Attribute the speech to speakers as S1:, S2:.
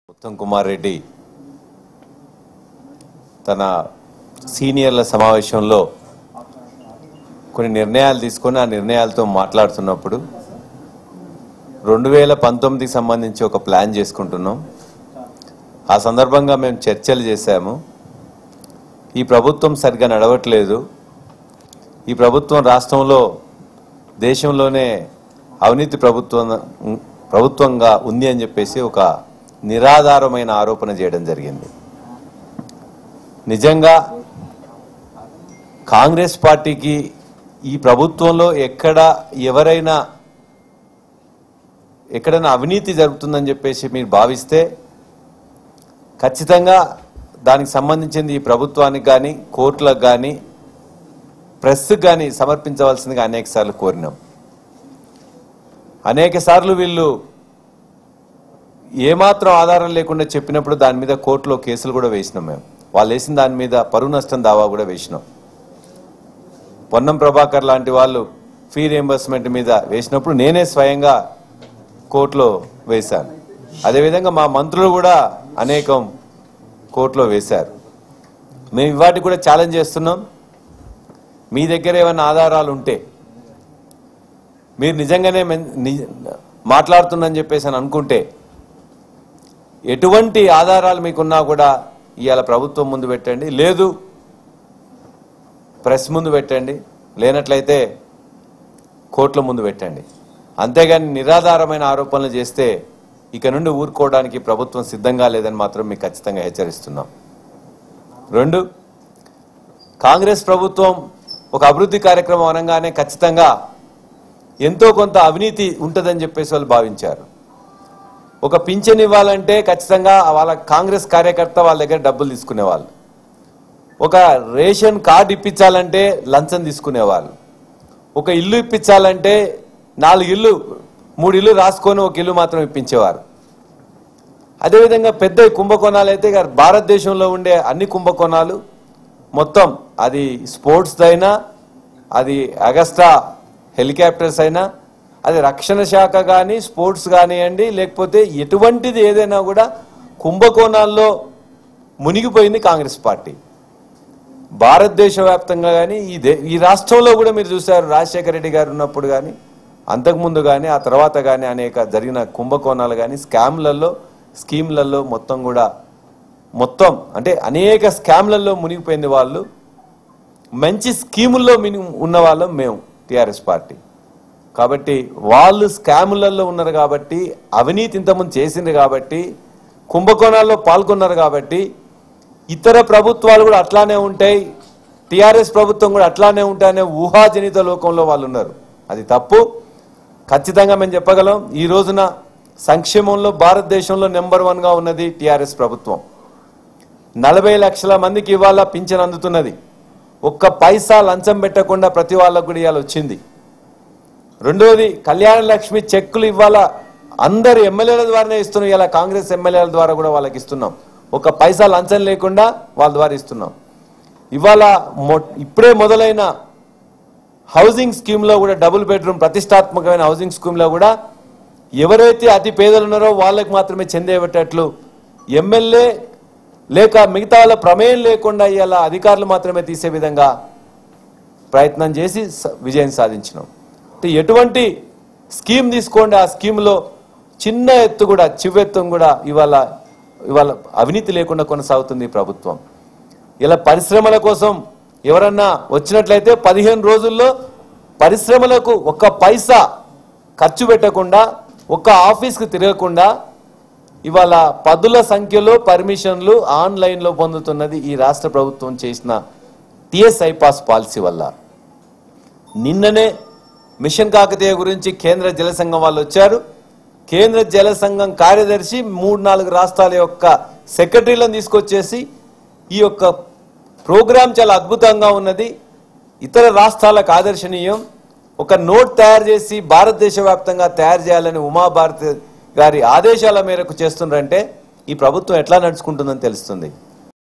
S1: ఉత్తమ్ కుమార్ రెడ్డి తన సీనియర్ల సమావేశంలో కొన్ని నిర్ణయాలు తీసుకొని ఆ నిర్ణయాలతో మాట్లాడుతున్నప్పుడు రెండు వేల పంతొమ్మిదికి సంబంధించి ఒక ప్లాన్ చేసుకుంటున్నాం ఆ సందర్భంగా మేము చర్చలు చేశాము ఈ ప్రభుత్వం సరిగ్గా నడవట్లేదు ఈ ప్రభుత్వం రాష్ట్రంలో దేశంలోనే అవినీతి ప్రభుత్వం ప్రభుత్వంగా ఉంది అని చెప్పేసి ఒక నిరాధారమైన ఆరోపణ చేయడం జరిగింది నిజంగా కాంగ్రెస్ పార్టీకి ఈ ప్రభుత్వంలో ఎక్కడ ఎవరైనా ఎక్కడైనా అవినీతి జరుగుతుందని చెప్పేసి మీరు భావిస్తే ఖచ్చితంగా దానికి సంబంధించింది ఈ ప్రభుత్వానికి కానీ కోర్టులకు కానీ ప్రెస్కి కానీ సమర్పించవలసిందిగా అనేక సార్లు కోరినాం అనేక సార్లు వీళ్ళు ఏమాత్రం ఆధారం లేకుండా చెప్పినప్పుడు దాని మీద కోర్టులో కేసులు కూడా వేసినాం మేము వాళ్ళు వేసిన దాని మీద పరువు నష్టం దావా కూడా వేసినాం పొన్నం ప్రభాకర్ లాంటి వాళ్ళు ఫీ రియంబర్స్మెంట్ మీద వేసినప్పుడు నేనే స్వయంగా కోర్టులో వేశాను అదేవిధంగా మా మంత్రులు కూడా అనేకం కోర్టులో వేశారు మేము వాటికి కూడా ఛాలెంజ్ చేస్తున్నాం మీ దగ్గర ఏమైనా ఆధారాలు ఉంటే మీరు నిజంగానే మెన్- ని- మాట్లాడుతుందని చెప్పేసి అని అనుకుంటే ఎటువంటి ఆధారాలు మీకున్నా కూడా ఇవాళ ప్రభుత్వం ముందు పెట్టండి లేదు ప్రెస్ ముందు పెట్టండి లేనట్లయితే కోర్టుల ముందు పెట్టండి అంతేగాని నిరాధారమైన ఆరోపణలు చేస్తే ఇక నుండి ఊరుకోవడానికి ప్రభుత్వం సిద్ధంగా లేదని మాత్రం మీకు ఖచ్చితంగా హెచ్చరిస్తున్నాం రెండు కాంగ్రెస్ ప్రభుత్వం ఒక అభివృద్ధి కార్యక్రమం అనగానే ఖచ్చితంగా ఎంతో కొంత అవినీతి ఉంటుందని చెప్పేసి వాళ్ళు భావించారు ఒక పింఛన్ ఇవ్వాలంటే ఖచ్చితంగా వాళ్ళ కాంగ్రెస్ కార్యకర్త వాళ్ళ దగ్గర డబ్బులు తీసుకునేవాళ్ళు ఒక రేషన్ కార్డు ఇప్పించాలంటే లంచం తీసుకునేవాళ్ళు ఒక ఇల్లు ఇప్పించాలంటే నాలుగు ఇల్లు మూడు ఇల్లు రాసుకొని ఒక ఇల్లు మాత్రం ఇప్పించేవారు అదేవిధంగా పెద్ద కుంభకోణాలు అయితే ఇక భారతదేశంలో ఉండే అన్ని కుంభకోణాలు మొత్తం అది స్పోర్ట్స్ అయినా అది అగస్టా హెలికాప్టర్స్ అయినా అది రక్షణ శాఖ కానీ స్పోర్ట్స్ కానివ్వండి లేకపోతే ఎటువంటిది ఏదైనా కూడా కుంభకోణాల్లో మునిగిపోయింది కాంగ్రెస్ పార్టీ భారతదేశ వ్యాప్తంగా కానీ ఈ దే ఈ రాష్ట్రంలో కూడా మీరు చూశారు రాజశేఖర రెడ్డి గారు ఉన్నప్పుడు కానీ అంతకుముందు కానీ ఆ తర్వాత కానీ అనేక జరిగిన కుంభకోణాలు కానీ స్కామ్లలో స్కీమ్లలో మొత్తం కూడా మొత్తం అంటే అనేక స్కామ్లలో మునిగిపోయింది వాళ్ళు మంచి స్కీముల్లో మిని ఉన్న వాళ్ళం మేము టిఆర్ఎస్ పార్టీ కాబట్టి వాళ్ళు స్కాములలో ఉన్నారు కాబట్టి అవినీతి ఇంతకుముందు చేసింది కాబట్టి కుంభకోణాల్లో పాల్గొన్నారు కాబట్టి ఇతర ప్రభుత్వాలు కూడా అట్లానే ఉంటాయి టిఆర్ఎస్ ప్రభుత్వం కూడా అట్లానే ఉంటాయనే ఊహాజనిత లోకంలో వాళ్ళు ఉన్నారు అది తప్పు ఖచ్చితంగా మేము చెప్పగలం ఈ రోజున సంక్షేమంలో భారతదేశంలో నెంబర్ వన్గా ఉన్నది టిఆర్ఎస్ ప్రభుత్వం నలభై లక్షల మందికి ఇవాళ పింఛన్ అందుతున్నది ఒక్క పైసా లంచం పెట్టకుండా ప్రతి వాళ్ళకు కూడా ఇవాళ వచ్చింది రెండోది కళ్యాణ లక్ష్మి చెక్కులు ఇవాళ అందరు ఎమ్మెల్యేల ద్వారానే ఇస్తున్నాం ఇలా కాంగ్రెస్ ఎమ్మెల్యేల ద్వారా కూడా వాళ్ళకి ఇస్తున్నాం ఒక పైసా లంచం లేకుండా వాళ్ళ ద్వారా ఇస్తున్నాం ఇవాళ మొ- ఇప్పుడే మొదలైన హౌసింగ్ స్కీమ్లో కూడా డబుల్ బెడ్రూమ్ ప్రతిష్టాత్మకమైన హౌసింగ్ స్కీమ్లో కూడా ఎవరైతే అతి పేదలు ఉన్నారో వాళ్ళకి మాత్రమే చెందేటట్లు ఎమ్మెల్యే లేక మిగతా వాళ్ళ ప్రమేయం లేకుండా ఇవాళ అధికారులు మాత్రమే తీసే విధంగా ప్రయత్నం చేసి స- విజయం సాధించినాం అంటే ఎటువంటి స్కీమ్ తీసుకోండి ఆ స్కీమ్లో చిన్న ఎత్తు కూడా చివెత్తు కూడా ఇవాళ ఇవాళ అవినీతి లేకుండా కొనసాగుతుంది ఈ ప్రభుత్వం ఇలా పరిశ్రమల కోసం ఎవరన్నా వచ్చినట్లయితే పదిహేను రోజుల్లో పరిశ్రమలకు ఒక్క పైసా ఖర్చు పెట్టకుండా ఒక్క ఆఫీస్కి తిరగకుండా ఇవాళ పదుల సంఖ్యలో పర్మిషన్లు ఆన్లైన్లో పొందుతున్నది ఈ రాష్ట్ర ప్రభుత్వం చేసిన టిఎస్ఐ పాస్ పాలసీ వల్ల నిన్ననే మిషన్ కాకతీయ గురించి కేంద్ర జల సంఘం వాళ్ళు వచ్చారు కేంద్ర జల సంఘం కార్యదర్శి మూడు నాలుగు రాష్ట్రాల యొక్క సెక్రటరీలను తీసుకొచ్చేసి ఈ యొక్క ప్రోగ్రాం చాలా అద్భుతంగా ఉన్నది ఇతర రాష్ట్రాలకు ఆదర్శనీయం ఒక నోట్ తయారు చేసి భారతదేశ వ్యాప్తంగా తయారు చేయాలని ఉమాభారతి గారి ఆదేశాల మేరకు చేస్తున్నారంటే ఈ ప్రభుత్వం ఎట్లా నడుచుకుంటుందని తెలుస్తుంది